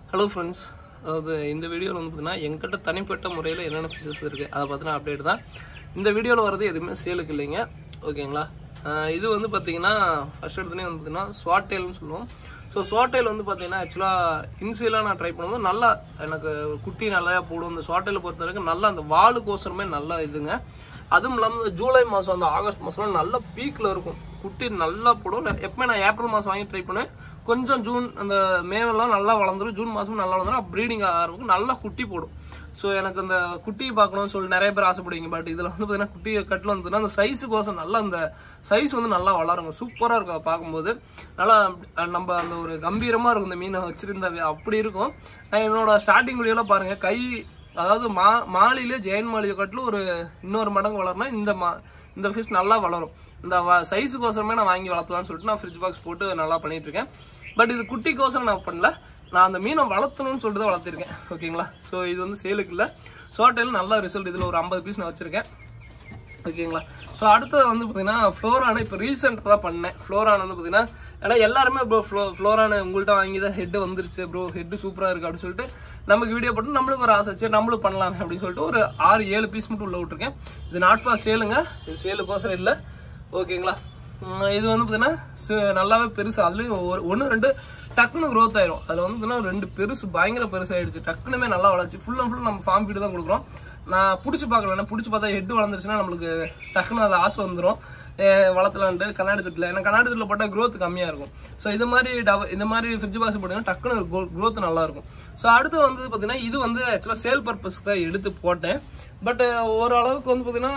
hello friends அதாவது இந்த வீடியோவில் வந்து பார்த்தீங்கன்னா எங்கிட்ட தனிப்பட்ட முறையில் என்னென்ன ஃபிஷஸ் இருக்குது அதை பற்றின அப்டேட் தான் இந்த வீடியோவில் வரது எதுவுமே சேலுக்கு இல்லைங்க ஓகேங்களா ஆஹ் இது வந்து பார்த்தீங்கன்னா ஃபர்ஸ்ட் எடுத்துனே வந்து பார்த்தீங்கன்னா ஸ்வாட்டேல்னு சொல்லுவோம் ஸோ ஸ்வாட்டேல் வந்து பார்த்தீங்கன்னா ஆக்சுவலாக இன்சியலாக நான் ட்ரை பண்ணும்போது நல்லா எனக்கு குட்டி நல்லா போடும் இந்த ஸ்வாட்டேலை பொறுத்த வரைக்கும் நல்லா அந்த வாளுக்கோசரமே நல்லா இதுங்க அதுவும் இல்லாமல் இந்த ஜூலை மாதம் அந்த ஆகஸ்ட் மாதம்லாம் நல்ல பீக்கில் இருக்கும் குட்டி நல்லா போடும் நான் எப்பவுமே நான் ஏப்ரல் மாதம் வாங்கி ட்ரை பண்ணுவேன் கொஞ்சம் ஜூன் அந்த மேவெல்லாம் நல்லா வளர்ந்துரும் ஜூன் மாதம் நல்லா வளர்ந்துரும் ப்ரீடிங் ஆரம்பிக்கும் நல்லா குட்டி போடும் ஸோ எனக்கு அந்த குட்டியை பார்க்கணும்னு சொல்லி நிறைய பேர் ஆசைப்படுவீங்க பட் இதில் வந்து பார்த்தீங்கன்னா குட்டி கட்டில் வந்து அந்த சைஸுக்கோசம் நல்லா அந்த சைஸ் வந்து நல்லா வளருங்க சூப்பராக இருக்கும் அதை பார்க்கும்போது நல்லா அஹ், நம்ம அந்த ஒரு கம்பீரமாக இருக்கும் இந்த மீனை வச்சிருந்த அப்படி இருக்கும் நான் என்னோட ஸ்டார்டிங் வீடியோலாம் பாருங்க கை அதாவது மா மாலிலே ஜெயின் மாலியை காட்டிலும் ஒரு இன்னொரு மடங்கு வளரணும் இந்த மா இந்த ஃபிஷ் நல்லா வளரும் இந்த சைஸுக்கோசரமே நான் வாங்கி வளர்த்தலாம்னு சொல்லிட்டு நான் ஃப்ரிட்ஜ் பாக்ஸ் போட்டு நல்லா பண்ணிட்டு இருக்கேன் பட் இது குட்டிக்கோசரம் நான் பண்ணல நான் அந்த மீனை வளர்த்தணும்னு சொல்லிட்டு தான் வளர்த்திருக்கேன் ஓகேங்களா ஸோ இது வந்து சேலுக்கு இல்லை ஷார்ட்டைல் நல்ல ரிசல்ட் இதில் ஒரு ஐம்பது பீஸ் நான் வச்சிருக்கேன் ஓகேங்களா ஸோ அடுத்தது வந்து பார்த்தீங்கன்னா ஃப்ளோரான இப்போ ரீசெண்ட் தான் பண்ணேன் ஃப்ளோரான் வந்து பார்த்தீங்கன்னா ஏன்னா எல்லாருமே ப்ரோ ஃப்ளோ ஃப்ளோரான உங்கள்கிட்ட வாங்கி தான் ஹெட் வந்துருச்சு ப்ரோ ஹெட் சூப்பராக இருக்குது அப்படின்னு சொல்லிட்டு நமக்கு வீடியோ போட்டு நம்மளுக்கு ஒரு ஆசை சரி நம்மளும் பண்ணலாம் அப்படின்னு சொல்லிட்டு ஒரு ஆறு ஏழு பீஸ் மட்டும் உள்ள விட்டுருக்கேன் இது நாட் ஃபார் சேலுங்க இது சேலுக்கோசரம் இல்லை ஓகேங்களா உம் இது வந்து பார்த்தீங்கன்னா சு- நல்லாவே பெருசு அதுலேயும் ஒரு ஒன்று ரெண்டு டக்குன்னு growth ஆயிரும் அதில் வந்து பார்த்தீங்கன்னா ரெண்டு பெருசு பயங்கர பெருசாயிடுச்சு டக்குனுமே நல்லா வளர்ச்சி ஃபுல் அண்ட் ஃபுல் நம்ம ஃபார்ம் ஃபீடு தான் கொடுக்குறோம் நான் பிடிச்சி பார்க்கல பிடிச்சி பார்த்தா ஹெட் வளர்ந்துருச்சுன்னா நம்மளுக்கு டக்குன்னு அது ஆசை வந்துடும் வளர்த்தலான்ட்டு கண்ணாடி தொட்டில் ஏன்னா கண்ணாடி தொட்டில் போட்டால் growth கம்மியாக இருக்கும் ஸோ இது மாதிரி டவ இந்த மாதிரி ஃப்ரிட்ஜ் பாக்ஸ் போட்டிங்கன்னா டக்குன்னு growth நல்லா இருக்கும் ஸோ அடுத்து வந்து பார்த்தீங்கன்னா இது வந்து ஆக்சுவலாக சேல் பர்பஸ்க்கு தான் எடுத்து போட்டேன் பட் ஓரளவுக்கு வந்து பார்த்தீங்கன்னா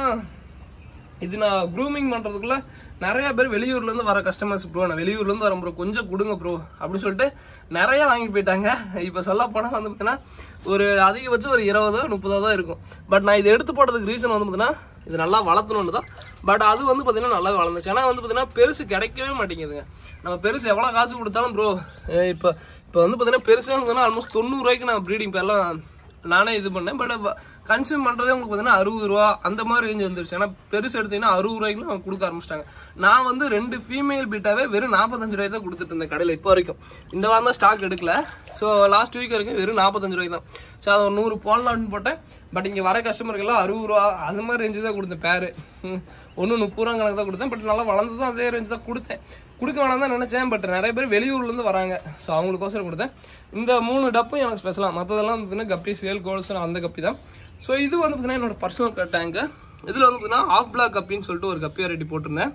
இது நான் க்ரூமிங் பண்றதுக்குள்ள நிறைய பேர் வெளியூர்ல இருந்து வர கஸ்டமர்ஸ் ப்ரோ நான் வெளியூர்ல இருந்து வரேன் ப்ரோ கொஞ்சம் கொடுங்க ப்ரோ அப்படின்னு சொல்லிட்டு நிறைய வாங்கிட்டு போயிட்டாங்க இப்ப சொல்ல போனா வந்து பார்த்தீங்கன்னா ஒரு அதிகபட்சம் ஒரு இருபதோ முப்பதோ தான் இருக்கும் பட் நான் இதை எடுத்து போடுறதுக்கு ரீசன் வந்து பார்த்தீங்கன்னா இது நல்லா வளர்த்தணும்னு தான் பட் அது வந்து பார்த்தீங்கன்னா நல்லா வளர்ந்துச்சு ஏன்னா வந்து பார்த்தீங்கன்னா பெருசு கிடைக்கவே மாட்டேங்குதுங்க நம்ம பெருசு எவ்வளோ காசு கொடுத்தாலும் ப்ரோ இப்போ இப்போ வந்து பார்த்தீங்கன்னா பெருசு வந்து ஆல்மோஸ்ட் தொண்ணூறுரூவாய்க்கு நான் ப்ரீடிங் எல்லாம் நானே இது பண்ணேன் பட் கன்சியூம் பண்றதே உங்களுக்கு பார்த்தீங்கன்னா அறுபது ரூபா அந்த மாதிரி ரேஞ்ச் வந்துருச்சு ஏன்னா பெருசு எடுத்தீங்கன்னா அறுபது ரூபாய்க்கு அவங்க கொடுக்க ஆரம்பிச்சிட்டாங்க நான் வந்து ரெண்டு ஃபீமேல் பீட்டாவே வெறும் நாற்பத்தஞ்சு ரூபாய் தான் கொடுத்துட்டு இருந்தேன் கடையில் இப்போ வரைக்கும் இந்த வாரம் தான் ஸ்டாக் எடுக்கல ஸோ லாஸ்ட் வீக் வரைக்கும் வெறும் நாற்பத்தஞ்சு ரூபாய் தான் ஸோ அதை ஒரு நூறு போடலாம்னு போட்டேன் பட் இங்கே வர கஸ்டமருக்கெல்லாம் அறுபது ரூபா அந்த மாதிரி ரேஞ்சு தான் கொடுத்தேன் பேரு ஒன்று முப்பது ரூபா கணக்கு தான் கொடுத்தேன் பட் நல்லா வளர்ந்ததும் அதே ரேஞ்சு தான் கொடுத்தேன் கொடுக்க வேணாம் தான் நினைச்சேன் பட் நிறைய பேர் வெளியூர்ல இருந்து வராங்க ஸோ அவங்களுக்கோசரம் கொடுத்தேன் இந்த மூணு டப்பும் எனக்கு ஸ்பெஷலாக மற்றதெல்லாம் பார்த்தீங்கன்னா கப்பி சேல் கோல்ஸ் அந்த கப்பி தான் ஸோ இது வந்து பார்த்தீங்கன்னா என்னோட பர்சனல் டேங்கு இதில் வந்து பார்த்தீங்கன்னா ஆஃப் பிளாக் கப்பின்னு சொல்லிட்டு ஒரு கப்பி ரெடி போட்டிருந்தேன்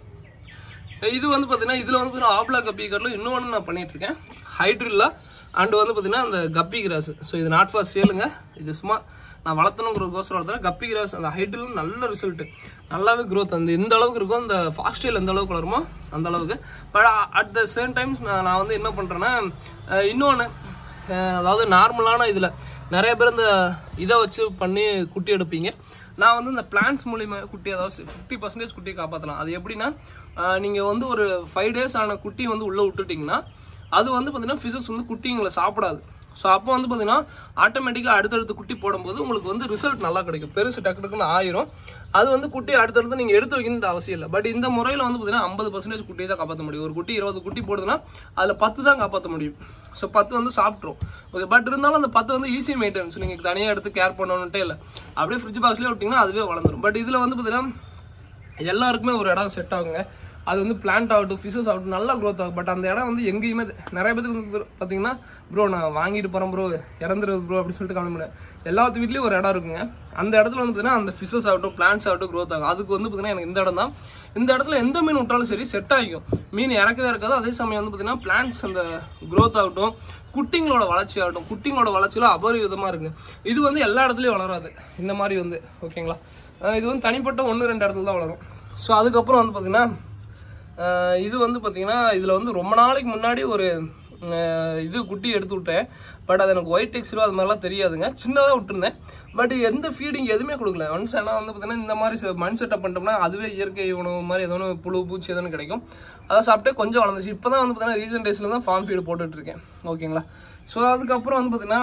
இது வந்து பார்த்தீங்கன்னா இதில் வந்து பார்த்தீங்கன்னா ஆப்லா கப்பி கரில் இன்னொன்று நான் பண்ணிட்டு இருக்கேன் ஹைட்ரில்லா அண்ட் வந்து பார்த்தீங்கன்னா அந்த கப்பி கிராஸ் ஸோ இது நாட் ஃபார் சேலுங்க இது சும்மா நான் வளர்த்தணுங்கிறதுக்கோசரம் வளர்த்தேன் கப்பி கிராஸ் அந்த ஹைட்ரில் நல்ல ரிசல்ட் நல்லாவே growth அந்த எந்த அளவுக்கு இருக்கும் அந்த ஃபாஸ்டேல் எந்த அளவுக்கு வளருமோ அந்த அளவுக்கு but at the same times நான் வந்து என்ன பண்ணுறேன்னா இன்னொன்று அதாவது நார்மலான இதில் நிறைய பேர் இந்த இதை வச்சு பண்ணி குட்டி எடுப்பீங்க நான் வந்து இந்த பிளான்ஸ் மூலியமா குட்டி அதாவது ஃபிஃப்டி பர்சன்டேஜ் குட்டியை காப்பாற்றலாம் அது எப்படின்னா ஆஹ் நீங்க வந்து ஒரு ஃபைவ் டேஸ் ஆன குட்டி வந்து உள்ள விட்டுட்டீங்கன்னா அது வந்து பார்த்தீங்கன்னா ஃபிஷஸ் வந்து குட்டிங்களை சாப்பிடாது ஸோ அப்போ வந்து பார்த்தீங்கன்னா ஆட்டோமேட்டிக்காக அடுத்தடுத்து குட்டி போடும்போது உங்களுக்கு வந்து ரிசல்ட் நல்லா கிடைக்கும் பெருசு டக்கு டக்குன்னு ஆயிரும் அது வந்து குட்டி அடுத்தடுத்து நீங்கள் எடுத்து வைக்கணுன்ற அவசியம் இல்லை பட் இந்த முறையில் வந்து பார்த்தீங்கன்னா ஐம்பது பர்சன்டேஜ் குட்டியை தான் காப்பாற்ற முடியும் ஒரு குட்டி இருபது குட்டி போடுதுன்னா அதில் பத்து தான் காப்பாற்ற முடியும் ஸோ பத்து வந்து சாப்பிட்ரும் ஓகே பட் இருந்தாலும் அந்த பத்து வந்து ஈஸி மெயின்டெனன்ஸ் நீங்கள் தனியாக எடுத்து கேர் பண்ணணுன்ட்டே இல்லை அப்படியே ஃப்ரிட்ஜ் பாக்ஸ்லேயே விட்டிங்கன்னா அதுவே வளர்ந்துரும் பட் இதில் வந்து பார்த்தீங்கன்னா எல்லாருக்குமே ஒரு இடம் செட் ஆகுங்க அது வந்து பிளான்ட் ஆகட்டும் ஃபிஷஸ் ஆகட்டும் நல்லா growth ஆகும் பட் அந்த இடம் வந்து எங்கேயுமே தெ- நிறைய பேருக்கு வந்து பார்த்தீங்கன்னா ப்ரோ நான் வாங்கிட்டு போகிறேன் ப்ரோ இறந்துருது ப்ரோ அப்படின்னு சொல்லிட்டு கம்மி பண்ணேன் எல்லாத்து வீட்லேயும் ஒரு இடம் இருக்குங்க அந்த இடத்துல வந்து பார்த்தீங்கன்னா அந்த ஃபிஷஸ் ஆகட்டும் பிளான்ஸ் ஆகட்டும் growth ஆகும் அதுக்கு வந்து பார்த்தீங்கன்னா எனக்கு இந்த இடம் தான் இந்த இடத்துல எந்த மீன் விட்டாலும் சரி செட் ஆகிக்கும் மீன் இறக்கவே இருக்காது அதே சமயம் வந்து பார்த்தீங்கன்னா பிளான்ஸ் அந்த growth ஆகட்டும் குட்டிங்களோட வளர்ச்சி ஆகட்டும் குட்டிங்களோட வளர்ச்சியில அபரிவிதமாக இருக்குங்க இது வந்து எல்லா இடத்துலையும் வளராது இந்த மாதிரி வந்து ஓகேங்களா அஹ் இது வந்து தனிப்பட்ட ஒன்று ரெண்டு இடத்துல தான் வளரும் ஸோ அதுக்கப்புறம் வந்து பார்த்தீங்கன்னா ஆஹ் இது வந்து பார்த்தீங்கன்னா இதில் வந்து ரொம்ப நாளைக்கு முன்னாடி ஒரு ஆஹ் இது குட்டி எடுத்து விட்டேன் பட் அது எனக்கு ஒயிட் டெக்ஸ்டரோ அது மாதிரிலாம் தெரியாதுங்க சின்னதாக விட்டுருந்தேன் பட் எந்த ஃபீடிங் எதுவுமே கொடுக்கல ஒன்ஸ் ஆனால் வந்து பார்த்தீங்கன்னா இந்த மாதிரி செ- மண் செட்டப் பண்ணிட்டோம்னா அதுவே இயற்கை உணவு மாதிரி ஏதோ ஒன்று புழு பூச்சி எதோ ஒன்று கிடைக்கும் அதை சாப்பிட்டே கொஞ்சம் வளர்ந்துச்சு இப்போ தான் வந்து பார்த்தீங்கன்னா ரீசெண்ட் டேஸில் தான் ஃபார்ம் ஃபீடு போட்டுட்டு இருக்கேன் ஓகேங்களா ஸோ அதுக்கப்புறம் வந்து பார்த்தீங்கன்னா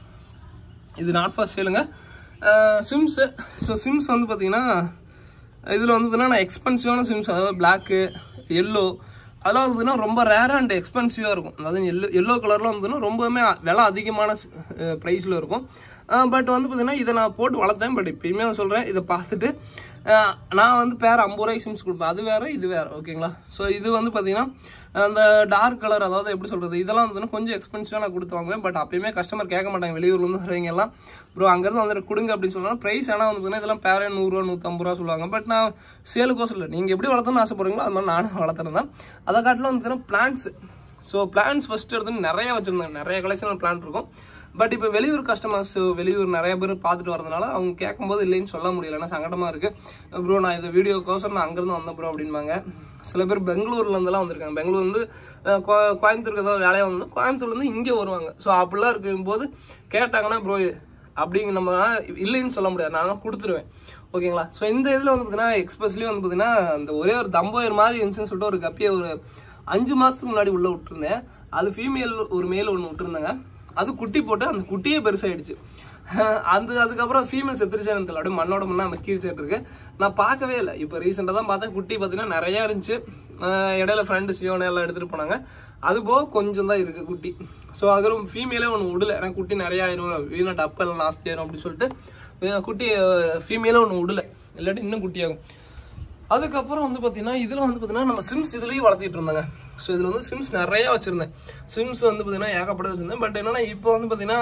இது நாட் ஃபார் சேலுங்க சிம்ஸு ஸோ சிம்ஸ் வந்து பார்த்தீங்கன்னா இதில் வந்து பார்த்தீங்கன்னா நான் எக்ஸ்பென்சிவான சிம்ஸ் அதாவது பிளாக்கு எல்லோ அதெல்லாம் வந்து பார்த்தீங்கன்னா ரொம்ப ரேர் அண்ட் எக்ஸ்பென்சிவாக இருக்கும் அதாவது எல்லோ எல்லோ கலரில் வந்து ரொம்பவுமே விலை அதிகமான ப்ரைஸில் இருக்கும் பட் வந்து பார்த்தீங்கன்னா இதை நான் போட்டு வளர்த்தேன் பட் இப்பயுமே நான் சொல்கிறேன் இதை பார்த்துட்டு அஹ், நான் வந்து பேர் ஐம்பது ரூபாய்க்கு சிம்ஸ் கொடுப்பேன் அது வேற இது வேற ஓகேங்களா ஸோ இது வந்து பார்த்தீங்கன்னா அந்த டார்க் கலர் அதாவது எப்படி சொல்கிறது இதெல்லாம் வந்து கொஞ்சம் எக்ஸ்பென்சிவாக நான் கொடுத்து வாங்குவேன் பட் அப்பயுமே கஸ்டமர் கேட்க மாட்டாங்க வெளியூர்லேருந்து வரவங்க எல்லாம் ப்ரோ அங்கேருந்து வந்து கொடுங்க அப்படின்னு சொன்னாலும் ப்ரைஸ் ஆனால் வந்து பார்த்தீங்கன்னா இதெல்லாம் பேரே நூறுரூவா நூற்றம்பது ரூபா சொல்லுவாங்க பட் நான் சேலுக்கோசம் இல்லை நீங்கள் எப்படி வளர்த்தணும்னு ஆசைப்படுறீங்களோ அது மாதிரி நானும் வளர்த்துறேன் தான் அதை காட்டிலும் வந்து பார்த்தீங்கன்னா பிளான்ஸ் ஸோ பிளான்ஸ் ஃபர்ஸ்ட் எடுத்து நிறைய வச்சுருந்தேன் நிறைய கலெக்ஷன் பிளான் இருக்கும் பட் இப்போ வெளியூர் கஸ்டமர்ஸ் வெளியூர் நிறைய பேர் பார்த்துட்டு வரதுனால அவங்க கேட்கும்போது இல்லைன்னு சொல்ல முடியல ஏன்னா சங்கடமாக இருக்குது ப்ரோ நான் இந்த வீடியோக்கோசரம் நான் அங்கேருந்து வந்தேன் ப்ரோ அப்படின்பாங்க சில பேர் பெங்களூர்ல இருந்தெல்லாம் வந்திருக்காங்க பெங்களூர் வந்து அஹ், கோ- கோயம்புத்தூருக்கு ஏதாவது வேலையாக வந்து கோயம்புத்தூர்லேருந்து இங்கே வருவாங்க ஸோ அப்படிலாம் இருக்கும்போது கேட்டாங்கன்னா ப்ரோ அப்படிங்க நம்ம இல்லைன்னு சொல்ல முடியாது நான் கொடுத்துருவேன் ஓகேங்களா ஸோ இந்த இதில் வந்து பார்த்தீங்கன்னா எக்ஸ்பெஷலி வந்து பார்த்தீங்கன்னா அந்த ஒரே ஒரு தம்போயர் மாதிரி இருந்துச்சுன்னு சொல்லிட்டு ஒரு கப்பியை ஒரு அஞ்சு மாதத்துக்கு முன்னாடி உள்ளே விட்டுருந்தேன் அது ஃபீமேல் ஒரு மேல் ஒன்று விட்டுருந்தேங்க அது குட்டி போட்டு அந்த குட்டியே பெருசாயிடுச்சு அந்த அதுக்கப்புறம் ஃபீமேல் செத்துருச்சேன்னு தெரியல அப்படியே மண்ணோட மண்ணா அந்த கீழ்ச்சிட்டு இருக்கு நான் பார்க்கவே இல்லை இப்போ ரீசெண்டாக தான் பார்த்தேன் குட்டி பார்த்தீங்கன்னா நிறையா இருந்துச்சு அஹ் இடையில ஃப்ரெண்டு சியோனே எல்லாம் எடுத்துகிட்டு போனாங்க அது போக கொஞ்சம் தான் இருக்கு குட்டி ஸோ அதுக்கப்புறம் ஃபீமேலே ஒன்று விடல ஏன்னா குட்டி நிறைய ஆயிரும் வீணா டப்பெல்லாம் நாஸ்தி ஆயிரும் அப்படின்னு சொல்லிட்டு அஹ் குட்டி ஃபீமேலே ஒன்று விடல இல்லாட்டி இன்னும் குட்டியாகும் அதுக்கப்புறம் வந்து பார்த்தீங்கன்னா இதில் வந்து பார்த்தீங்கன்னா நம்ம சிம்ஸ் இதுலேயும் வளர்த்திட்டு இருந்தாங்க ஸோ இதில் வந்து சிம்ஸ் நிறைய வச்சுருந்தேன் சிம்ஸ் வந்து பார்த்தீங்கன்னா ஏகப்பட்ட வச்சுருந்தேன் பட் என்னன்னா இப்போ வந்து பார்த்தீங்கன்னா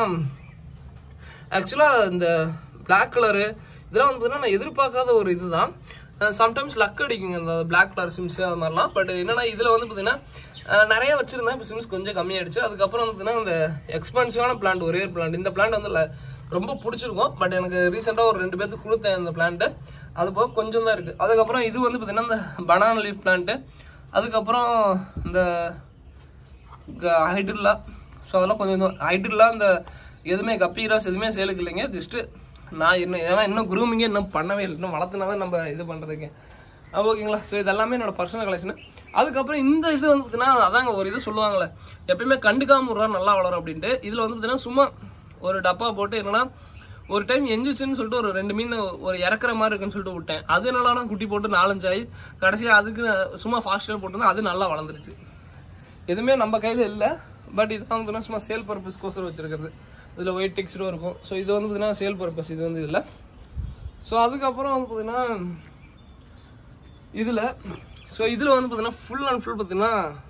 ஆக்சுவலாக இந்த Black கலரு இதெல்லாம் வந்து பார்த்தீங்கன்னா நான் எதிர்பார்க்காத ஒரு இதுதான் சம்டைம்ஸ் லக் அடிக்குங்க இந்த Black கலர் சிம்ஸ் அது மாதிரிலாம் பட் என்னன்னா இதில் வந்து பார்த்தீங்கன்னா அஹ், நிறைய வச்சிருந்தேன் இப்போ சிம்ஸ் கொஞ்சம் கம்மியாயிடுச்சு அதுக்கப்புறம் வந்து பார்த்தீங்கன்னா இந்த எக்ஸ்பென்சிவான பிளான்ட் ஒரே ஒரு பிளான்ட் இந்த பிளான்ட் வந்து ல- ரொம்ப பிடிச்சிருக்கும் பட் எனக்கு ரீசெண்டாக ஒரு ரெண்டு பேர்த்துக்கு கொடுத்தேன் இந்த பிளான்ட்டு அது போக கொஞ்சம் தான் இருக்குது அதுக்கப்புறம் இது வந்து பார்த்தீங்கன்னா இந்த பனானா லீஃப் பிளான்ட்டு அதுக்கப்புறம் இந்த ஹைட்ரில்லா ஸோ அதெல்லாம் கொஞ்சம் ஹைட்ரில்லா இந்த எதுவுமே கப்பீராஸ் எதுவுமே சேலுக்கு இல்லைங்க ஜஸ்ட்டு நான் இன்னும் ஏன்னா இன்னும் குரூமிங்கே இன்னும் பண்ணவே இல்லை இன்னும் வளர்த்துனா தான் நம்ம இது பண்ணுறதுக்கு ஓகேங்களா ஸோ இது எல்லாமே என்னோட பர்சனல் கலெக்ஷன் அதுக்கப்புறம் இந்த இது வந்து பார்த்தீங்கன்னா அதாங்க ஒரு இது சொல்லுவாங்கல்ல எப்பயுமே கண்டுக்காம விட்றா நல்லா வளரும் அப்படின்ட்டு இதில் வந்து பார்த்தீங்கன்னா சும்மா ஒரு டப்பா போட்டு என்னன்னா ஒரு டைம் எஞ்சிச்சுன்னு சொல்லிட்டு ஒரு ரெண்டு மீன் ஒரு இறக்குற மாதிரி இருக்குன்னு சொல்லிட்டு விட்டேன் அது என்னன்னா குட்டி போட்டு நாலஞ்சு ஆகி கடைசியாக அதுக்கு சும்மா ஃபாஸ்ட்டாக போட்டிருந்தா அது நல்லா வளர்ந்துருச்சு எதுவுமே நம்ம கையில் இல்லை பட் இது வந்து பார்த்தீங்கன்னா சும்மா சேல் பர்பஸ்க்கோசரம் வச்சிருக்கிறது இதில் ஒயிட் டெக்ஸ்டும் இருக்கும் ஸோ இது வந்து பார்த்தீங்கன்னா சேல் பர்பஸ் இது வந்து இதில் ஸோ அதுக்கப்புறம் வந்து பார்த்தீங்கன்னா இதில் ஸோ இதில் வந்து பார்த்தீங்கன்னா ஃபுல் அண்ட் ஃபுல் பார்த்தீங்கன்னா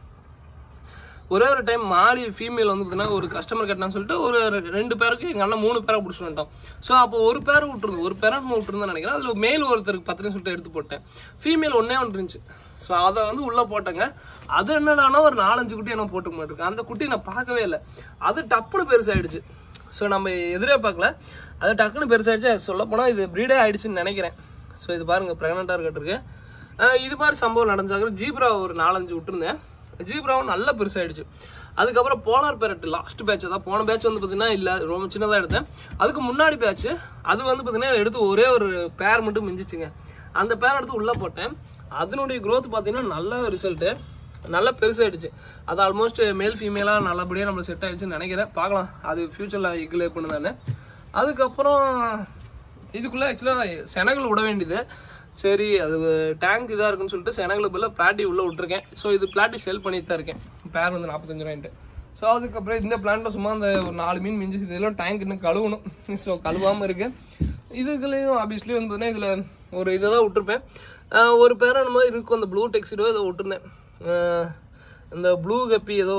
ஒரே ஒரு டைம் மாலி ஃபீமேல் வந்து பார்த்தீங்கன்னா ஒரு கஸ்டமர் கேட்டான்னு சொல்லிட்டு ஒரு ரெ- ரெண்டு பேருக்கு எங்கள் அண்ணன் மூணு பேரை பிடிச்சிட்டு வந்துட்டோம் ஸோ அப்போ ஒரு பேரை விட்டுருந்தோம் ஒரு பேரை நம்ம விட்டுருந்தோம் நினைக்கிறேன் அதில் மேல் ஒருத்தருக்கு பத்து சொல்லிட்டு எடுத்து போட்டேன் ஃபீமேல் ஒன்றே ஒன்று இருந்துச்சு ஸோ அதை வந்து உள்ளே போட்டேங்க அது என்னடானா ஒரு நாலஞ்சு குட்டி என்ன போட்டு மாட்டிருக்கு அந்த குட்டி நான் பார்க்கவே இல்லை அது டப்புன்னு பெருசாயிடுச்சு ஸோ நம்ம எதிரே பார்க்கல அது டக்குன்னு பெருசாயிடுச்சு சொல்ல போனால் இது ப்ரீடே ஆயிடுச்சுன்னு நினைக்கிறேன் ஸோ இது பாருங்க ப்ரெக்னெண்ட்டாக இருக்கட்டிருக்கு அஹ் இது மாதிரி சம்பவம் நடந்தாங்க ஜீப்ரா ஒரு நாலஞ்சு விட்டுருந்தேன் ஜீப்ராவும் நல்லா பெருசாயிடுச்சு அதுக்கப்புறம் போலார் பேரட் லாஸ்ட் பேட்ச் தான் போன பேட்ச் வந்து பார்த்தீங்கன்னா இல்லை ரொம்ப சின்னதாக எடுத்தேன் அதுக்கு முன்னாடி பேட்ச் அது வந்து பார்த்தீங்கன்னா எடுத்து ஒரே ஒரு பேர் மட்டும் மிஞ்சிச்சுங்க அந்த பேர் எடுத்து உள்ளே போட்டேன் அதனுடைய growth பார்த்தீங்கன்னா நல்ல ரிசல்ட்டு நல்லா பெருசாயிடுச்சு அது ஆல்மோஸ்ட் மேல் ஃபீமேலாக நல்லபடியாக நம்மளுக்கு செட் ஆயிடுச்சுன்னு நினைக்கிறேன் பார்க்கலாம் அது ஃப்யூச்சரில் இக்கில் பண்ணுதானே அதுக்கப்புறம் இதுக்குள்ளே ஆக்சுவலாக செனகல் விட வேண்டியது சரி அது டேங்க் இதாக இருக்குன்னு சொல்லிட்டு செனகல் பதிலாக பிளாட்டி உள்ளே விட்டுருக்கேன் ஸோ இது பிளாட்டி செல் பண்ணிட்டு தான் இருக்கேன் பேர் வந்து நாற்பத்தஞ்சு ரூபாய்ன்ட்டு ஸோ அதுக்கப்புறம் இந்த பிளான்ட்ல சும்மா அந்த ஒரு நாலு மீன் மிஞ்சி இதெல்லாம் டேங்க் இன்னும் கழுவணும் ஸோ கழுவாமல் இருக்கு இதுக்குள்ளேயும் ஆப்வியஸ்லி வந்து பார்த்தீங்கன்னா இதில் ஒரு இதை தான் விட்டுருப்பேன் ஆஹ் ஒரு பேர் அந்த மாதிரி இருக்கும் அந்த ப்ளூ டெக்ஸிடோ ஏதோ விட்டுருந்தேன் ஆஹ் இந்த ப்ளூ கப்பி ஏதோ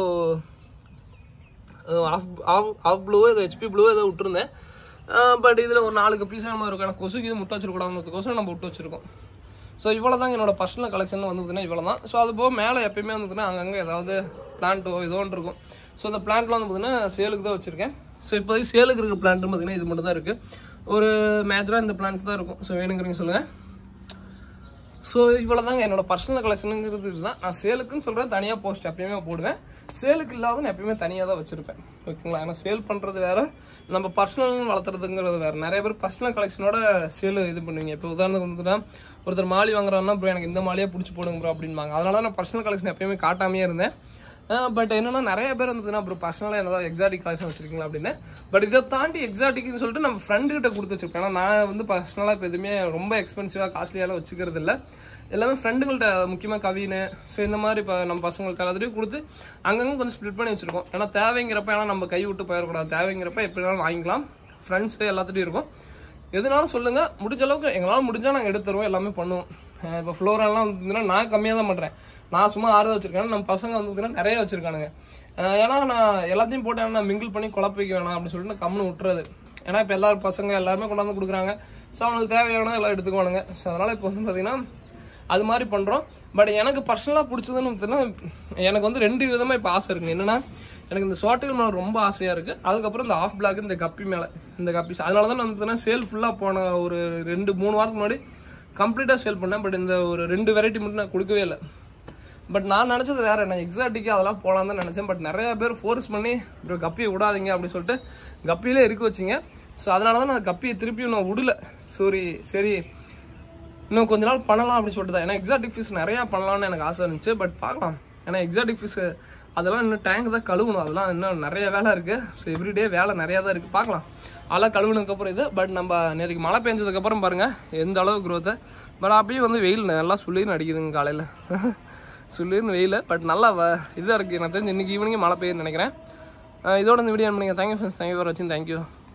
ஆஃப் ஆஃப் ஆஃப் ப்ளூ ஏதோ ஹெச்பி ப்ளூ ஏதோ விட்டுருந்தேன் பட் இதில் ஒரு நாலு பீஸ் நம்ம இருக்கும் எனக்கு கொசுக்கு இது முட்டை வச்சிருக்கூடாதுங்கிறதுக்கோசரம் நம்ம விட்டு வச்சிருக்கோம் ஸோ இவ்வளோ தாங்க என்னோட பர்சனல் கலெக்ஷன் வந்து பார்த்தீங்கன்னா இவ்வளோ தான் ஸோ அது போக மேலே எப்பயுமே வந்து பார்த்தீங்கன்னா அங்கங்கே ஏதாவது பிளான்ட்டோ ஏதோ ஒன்று இருக்கும் ஸோ அந்த பிளான்ட்லாம் வந்து பார்த்தீங்கன்னா சேலுக்கு தான் வச்சுருக்கேன் ஸோ இப்போதைக்கு சேலுக்கு இருக்கிற பிளான்ட்னு பார்த்தீங்கன்னா இது மட்டும் தான் இருக்குது ஒரு மேஜராக இந்த பிளான்ஸ் தான் இருக்கும் ஸோ வேணுங்கிறீங்க சொல்லுங்கள் ஸோ இவ்வளோ தாங்க என்னோட பர்சனல் கலெக்ஷனுங்கிறது இதுதான் நான் சேலுக்குன்னு சொல்கிறேன் தனியாக போஸ்ட் எப்பயுமே போடுவேன் சேலுக்கு இல்லாத நான் எப்பயுமே தனியாக தான் வச்சுருப்பேன் ஓகேங்களா ஏன்னா சேல் பண்ணுறது வேற நம்ம பர்சனல் வளர்த்துறதுங்கிறது வேற நிறைய பேர் பர்சனல் கலெக்ஷனோட சேல் இது பண்ணுவீங்க இப்போ உதாரணத்துக்கு வந்துன்னா ஒருத்தர் மாலி வாங்குறாருன்னா ப்ரோ எனக்கு இந்த மாலியே பிடிச்சி போடுங்க ப்ரோ அப்படின்பாங்க அதனால தான் நான் பர்சனல் கலெக்ஷன் எப்பயுமே காட்டாமையே இருந்தேன் பட் என்னன்னா நிறைய பேர் வந்து அப்புறம் பர்சனலாக என்னதான் எக்ஸாட்டிக் கலெக்ஷன் வச்சிருக்கீங்களா அப்படின்னு பட் இதை தாண்டி எக்ஸாட்டிக்னு சொல்லிட்டு நம்ம ஃப்ரெண்டு கிட்ட கொடுத்து வச்சிருக்கேன் ஏன்னா நான் வந்து பர்சனலாக இப்போ எதுவுமே ரொம்ப எக்ஸ்பென்சிவாக காஸ்ட்லியாலாம் வச்சுக்கிறது இல்லை எல்லாமே ஃப்ரெண்டுங்கள்ட்ட முக்கியமாக கவின்னு ஸோ இந்த மாதிரி இப்போ நம்ம பசங்களுக்கு எல்லாத்தையும் கொடுத்து அங்கங்கே கொஞ்சம் ஸ்ப்ளிட் பண்ணி வச்சிருக்கோம் ஏன்னா தேவைங்கிறப்ப ஏன்னா நம்ம கை விட்டு போயிடக்கூடாது தேவைங்கிறப்ப எப்படினாலும் வாங்கிக்கலாம் ஃப்ரெண்ட்ஸு எல்லாத்துட்டையும் இருக்கும் எதுனாலும் சொல்லுங்க முடிஞ்ச அளவுக்கு எங்களால் முடிஞ்சா நாங்கள் எடுத்து தருவோம் எல்லாமே பண்ணுவோம் அஹ் இப்போ ஃப்ளோரெல்லாம் வந்துச்சுன்னா நான் கம்மியாக தான் பண்ணுறேன் நான் சும்மா ஆறு தான் வச்சிருக்கேன் நம்ம பசங்க வந்து நிறைய வச்சிருக்கானுங்க அஹ் ஏன்னா நான் எல்லாத்தையும் போட்டு நான் மிங்கிள் பண்ணி குழப்ப வைக்க வேணாம் அப்படின்னு சொல்லிட்டு நான் கம்முன்னு விட்டுறது ஏன்னா இப்போ எல்லாரும் பசங்க எல்லாருமே கொண்டாந்து கொடுக்குறாங்க ஸோ அவனுக்கு தேவையான எல்லாம் எடுத்துக்குவானுங்க ஸோ அதனால இப்போ வந்து பார்த்தீங்கன்னா அது மாதிரி பண்ணுறோம் பட் எனக்கு பர்சனலாக பிடிச்சதுன்னு பார்த்தீங்கன்னா எனக்கு வந்து ரெண்டு விதமாக இப்போ ஆசை இருக்குங்க என்னன்னா எனக்கு இந்த ஷார்ட்டுகள் மேலே ரொம்ப ஆசையாக இருக்குது அதுக்கப்புறம் இந்த ஆஃப் பிளாக் இந்த கப்பி மேலே இந்த கப்பி அதனால தான் நான் வந்து சேல் ஃபுல்லாக போன ஒரு ரெண்டு மூணு வாரத்துக்கு முன்னாடி கம்ப்ளீட்டாக சேல் பண்ணேன் பட் இந்த ஒரு ரெண்டு வெரைட்டி மட்டும் நான் கொடுக்கவே இல்லை பட் நான் நினச்சது வேற நான் எக்ஸாட்டிக்கு அதெல்லாம் போகலாம் தான் நினச்சேன் பட் நிறைய பேர் ஃபோர்ஸ் பண்ணி ப்ரோ கப்பியை விடாதீங்க அப்படின்னு சொல்லிட்டு கப்பியிலே இருக்க வச்சிங்க ஸோ அதனால தான் நான் கப்பியை திருப்பியும் நான் விடல சரி சரி இன்னும் கொஞ்ச நாள் பண்ணலாம் அப்படின்னு சொல்லிட்டு தான் ஏன்னா எக்ஸாட்டிக் ஃபிஷ் நிறையா பண்ணலாம்னு எனக்கு ஆசை இருந்துச்சு பட் பார்க்கலாம் ஏன்னா எக்ஸாட்டிக் ஃபிஷ் அதெல்லாம் இன்னும் டேங்க் தான் கழுவணும் அதெல்லாம் இன்னும் நிறைய வேலை இருக்குது ஸோ எவ்ரிடே வேலை நிறையா தான் இருக்குது பார்க்கலாம் அதெல்லாம் கழுவுனதுக்கப்புறம் இது பட் நம்ம நேற்றுக்கு மழை பெஞ்சதுக்கப்புறம் பாருங்கள் எந்த அளவு growth பட் அப்படியே வந்து வெயில் நல்லா சுள்ளின்னு அடிக்குதுங்க காலையில் சுள்ளின்னு வெயில் பட் நல்லா வ- இதாக இருக்குது எனக்கு தெரிஞ்சு இன்னைக்கு ஈவினிங் மழை பெய்யுன்னு நினைக்கிறேன் அஹ் இதோட இந்த வீடியோ பண்ணுங்க தேங்க்யூ ஃப்ரெண்ட்ஸ் தேங்க்யூ ஃபார் வாட்சிங் தேங்க்யூ